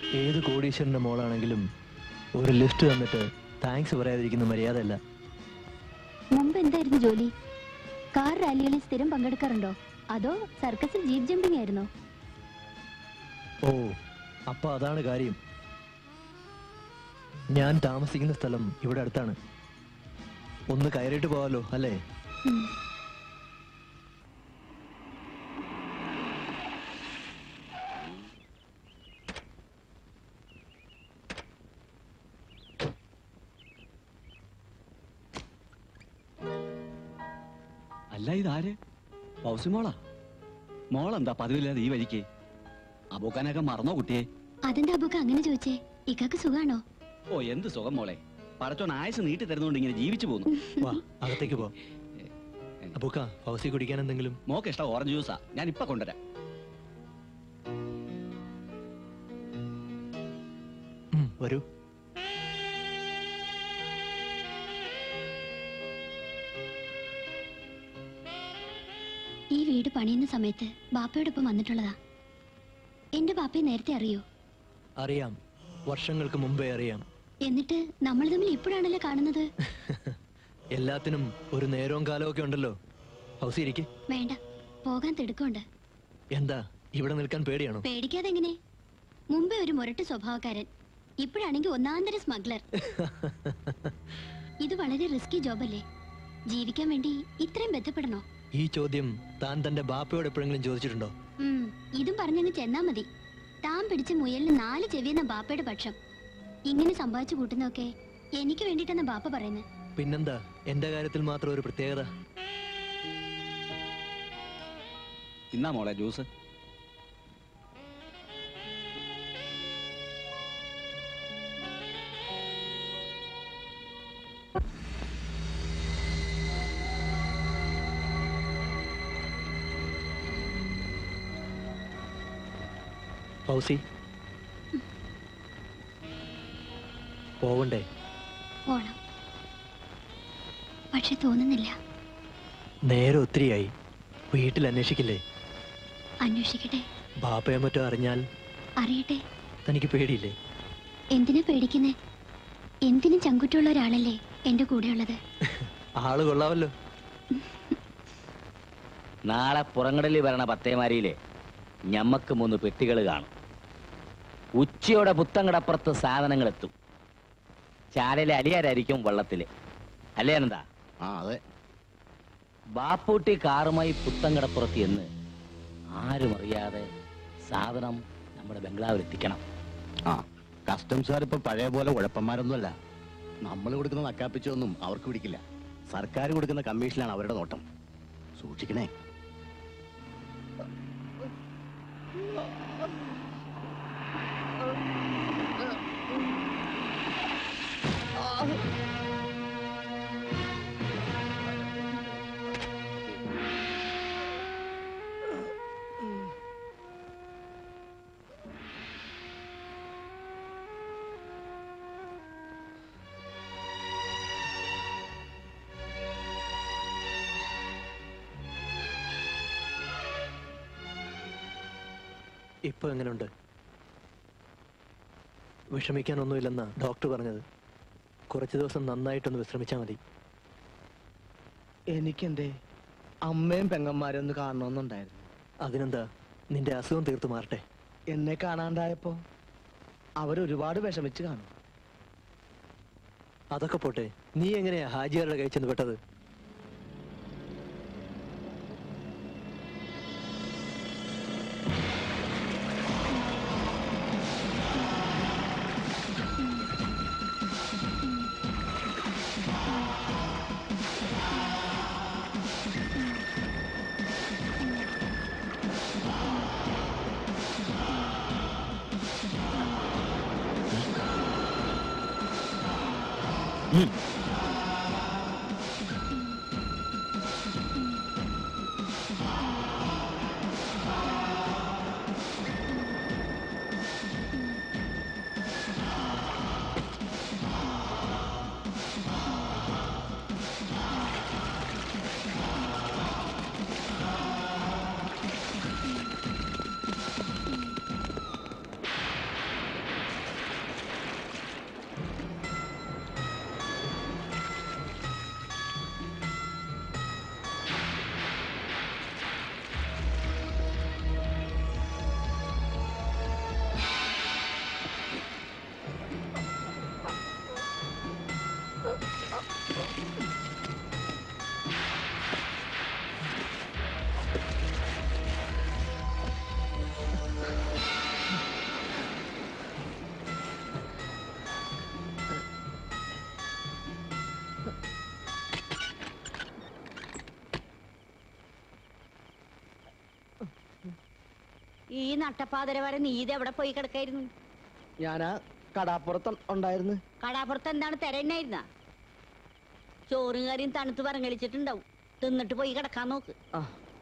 ഏത് കോടീശ്വരന്റെ മോളാണെങ്കിലും ഒരു ലിഫ്റ്റ് തന്നിട്ട് താങ്ക്സ് പറയാതിരിക്കുന്ന മര്യാദയല്ല മുമ്പ് എന്തായിരുന്നു ജോലി കാർ റാലികളിൽ സ്ഥിരം പങ്കെടുക്കാറുണ്ടോ അതോ സർക്കസിൽ ജീപ്പ് ജമ്പിംഗ് ആയിരുന്നോ ഓ അപ്പൊ അതാണ് കാര്യം ഞാൻ താമസിക്കുന്ന സ്ഥലം ഇവിടെ അടുത്താണ് ഒന്ന് കയറിയിട്ട് പോവാലോ അല്ലേ ഉം. അല്ല ഇതാര് പൗസി മോളാ മോളെന്താ പതിവില്ലാതെ ഈ വഴിക്ക് അബൂക്കാനൊക്കെ മറന്നോ കുട്ടിയെ അതെന്താ അബുക്ക് അങ്ങനെ ചോദിച്ചേ ഇക്കാക്ക് സുഖാണോ ഓ എന്ത് സുഖം മോളെ പടച്ചോൻ ആയുസ് നീട്ടി തരുന്നോണ്ട് ഇങ്ങനെ ജീവിച്ചു പോകുന്നു വാ അകത്തേക്ക് പോ അപ്പൂക്ക ഫൗസി കുടിക്കാൻ എന്തെങ്കിലും മോക്ക് ഇഷ്ടം ഓറഞ്ച് ജ്യൂസാ ഞാൻ ഇപ്പൊ കൊണ്ടുവരാം ഉം, വരൂ ഈ വീട് പണിയുന്ന സമയത്ത് ബാപ്പയോടൊപ്പം വന്നിട്ടുള്ളതാ എന്റെ ബാപ്പയെ നേരത്തെ അറിയോ അറിയാം വർഷങ്ങൾക്ക് മുമ്പേ അറിയാം എന്നിട്ട് നമ്മൾ തമ്മിൽ ഇപ്പോഴാണല്ലോ കാണുന്നത് എല്ലാത്തിനും ഒരു നേരവും കാലവും ഒക്കെ ഉണ്ടല്ലോ ഫൗസി ഇരിക്കെ വേണ്ട പോകാൻ തിടുക്കമുണ്ട് എന്താ ഇവിടെ നിൽക്കാൻ പേടിയാണോ പേടിക്കാതെ എങ്ങനെ മുമ്പേ ഒരു മുരട്ട് സ്വഭാവക്കാരൻ ഇപ്പോഴാണെങ്കിൽ ഒന്നാന്തര സ്മഗ്ലർ ഇത് വളരെ റിസ്കി ജോബല്ലേ ജീവിക്കാൻ വേണ്ടി ഇത്രയും ബന്ധപ്പെടണോ ഈ ചോദ്യം താൻ തന്റെ ബാപ്പയോട് എപ്പോഴെങ്കിലും ചോദിച്ചിട്ടുണ്ടോ ഉം, ഇതും പറഞ്ഞങ്ങ് ചെന്നാ മതി താൻ പിടിച്ച മുയലിന് നാല് ചെവിയെന്ന ബാപ്പയുടെ പക്ഷം ഇങ്ങനെ സമ്പാദിച്ചു കൂട്ടുന്നൊക്കെ എനിക്ക് വേണ്ടിട്ടെന്ന ബാപ്പ പറയുന്നത് പിന്നെന്താ എന്റെ കാര്യത്തിൽ മാത്രം ഒരു പ്രത്യേകത ഇന്നാ മോളെ ജ്യൂസ് ഫൗസി പോവണ്ടേ പോണം പക്ഷെ തോന്നുന്നില്ല നേരെ ഒത്തിരിയായി വീട്ടിൽ അന്വേഷിക്കില്ലേ അന്വേഷിക്കട്ടെ ബാപ്പയെ മറ്റോ അറിഞ്ഞാൽ അറിയട്ടെ തനിക്ക് പേടിയില്ലേ എന്തിനാ പേടിക്കുന്നേ എന്തിനും ചങ്കുറ്റുള്ള ഒരാളല്ലേ എന്റെ കൂടെയുള്ളത് ആള് കൊള്ളാവല്ലോ നാളെ പുറങ്ങടലിൽ വരണ പത്തേമാരിയിലെ ഞമ്മക്ക് മൂന്ന് പെട്ടികൾ കാണും ഉച്ചയോടെ പുത്തങ്കടപ്പുറത്ത് സാധനങ്ങൾ എത്തും ചാലയിലെ അലിയാരായിരിക്കും വള്ളത്തില് അല്ലേ എന്താ ആ അതെ ബാപ്പൂട്ടി കാറുമായി പുത്തങ്കടപ്പുറത്ത് എന്ന് ആരും അറിയാതെ സാധനം നമ്മുടെ ബംഗ്ലാവിൽ എത്തിക്കണം ആ കസ്റ്റംസുകാർ ഇപ്പൊ പഴയ പോലെ ഉഴപ്പന്മാരൊന്നുമല്ല നമ്മൾ കൊടുക്കുന്ന നക്കാപ്പിച്ചൊന്നും അവർക്ക് പിടിക്കില്ല സർക്കാർ കൊടുക്കുന്ന കമ്മീഷനാണ് അവരുടെ നോട്ടം സൂക്ഷിക്കണേ ഇപ്പൊ എങ്ങനെയുണ്ട് വിഷമിക്കാനൊന്നുമില്ലെന്നാ ഡോക്ടർ പറഞ്ഞത് കുറച്ച് ദിവസം നന്നായിട്ടൊന്ന് വിശ്രമിച്ചാൽ മതി എനിക്കെന്തേ അമ്മയും പെങ്ങന്മാരും ഒന്ന് കാണണമെന്നുണ്ടായിരുന്നു അതിനെന്താ നിന്റെ അസുഖം തീർത്ത് മാറട്ടെ എന്നെ കാണാണ്ടായപ്പോ അവരൊരുപാട് വിഷമിച്ച് കാണും അതൊക്കെ പോട്ടെ നീ എങ്ങനെയാ ഹാജിയാരുടെ കൈ ചെന്ന് പെട്ടത് ഈ നട്ടപ്പാതര വരെ നീ ഇത് എവിടെ പോയി കിടക്കായിരുന്നു ഞാനാ കടാപ്പുറത്ത് ഉണ്ടായിരുന്നു കടാപ്പുറത്ത് എന്താണ് തിരഞ്ഞായിരുന്ന ചോറും കറിയും തണുത്ത് പറങ്ങലിച്ചിട്ടുണ്ടാവും തിന്നിട്ട് പോയി കിടക്കാൻ നോക്ക് ആ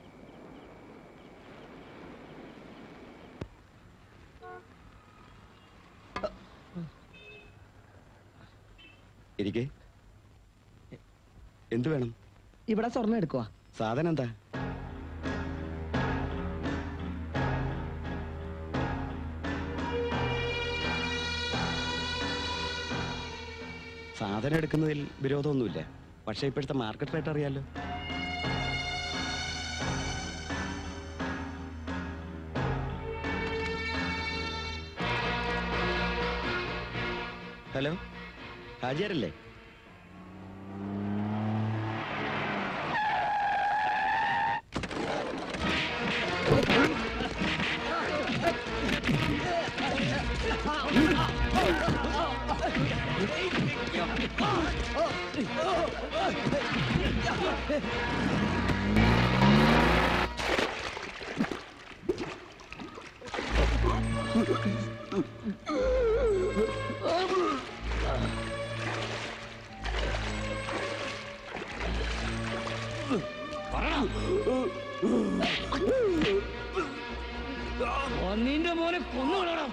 ഇരിക്കെ എന്തു വേണം ഇവിടെ സ്വർണ്ണം എടുക്കുവാ സാധനം എന്താ സാധനം എടുക്കുന്നതിൽ വിരോധമൊന്നുമില്ല പക്ഷേ ഇപ്പോഴത്തെ മാർക്കറ്റ് റേറ്റ് അറിയാലോ ഹലോ ഹാജിയാരല്ലേ നിന്റെ മോനെ കൊന്നുകളണം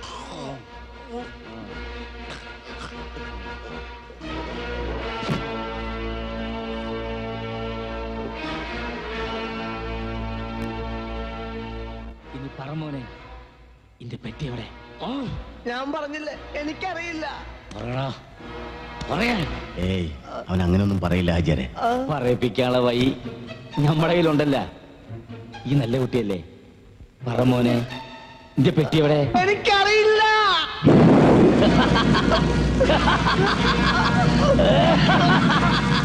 ഇനി പറ മോനെ ഇന്റെ പെട്ടി എവിടെ ഞാൻ പറഞ്ഞില്ലേ എനിക്കറിയില്ല പറയടാ പറയാൻ ഏയ് അവൻ അങ്ങനെയൊന്നും പറയില്ല ഹാജിയാരെ പറയിപ്പിക്കാനുള്ള വഴി നമ്മുടെ കയ്യിലുണ്ടല്ല ഈ നല്ല കുട്ടിയല്ലേ പറ മോനെ ഇന്റെ പെട്ടി എവിടെ എനിക്കറിയില്ല ആ